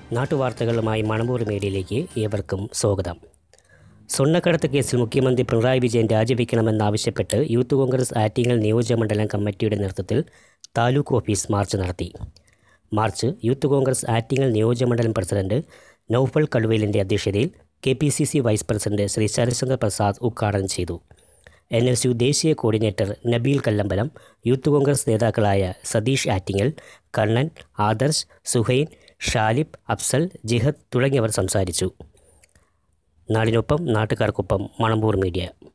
നാട്ടുവാർത്തകളുമായി മണമ്പൂർ മീഡിയയിലേക്ക് ഏവർക്കും സ്വാഗതം സ്വർണ്ണക്കടത്ത് കേസിൽ മുഖ്യമന്ത്രി പിണറായി വിജയൻ രാജിവെക്കണമെന്നാവശ്യപ്പെട്ട് യൂത്ത് കോൺഗ്രസ് ആറ്റിങ്ങൽ നിയോജകമണ്ഡലം കമ്മിറ്റിയുടെ നേതൃത്വത്തിൽ താലൂക്ക് ഓഫീസ് മാർച്ച് നടത്തി മാർച്ച് യൂത്ത് കോൺഗ്രസ് ആറ്റിങ്ങൽ നിയോജകമണ്ഡലം പ്രസിഡന്റ് നൌഫൽ കടുവേലിൻ്റെ അധ്യക്ഷതയിൽ K P C C vice president Shri Sarathchandra Prasad ഉദ്ഘാടനം ചെയ്തു എൻ എസ് യു ദേശീയ കോർഡിനേറ്റർ നബീൽ കല്ലമ്പലം യൂത്ത് കോൺഗ്രസ് നേതാക്കളായ സതീഷ് ആറ്റിങ്ങൽ കണ്ണൻ ആദർശ് സുഹൈൻ ഷാലിബ് അഫ്സൽ ജിഹദ് തുടങ്ങിയവർ സംസാരിച്ചു നാടിനൊപ്പം നാട്ടുകാർക്കൊപ്പം മണമ്പൂർ മീഡിയ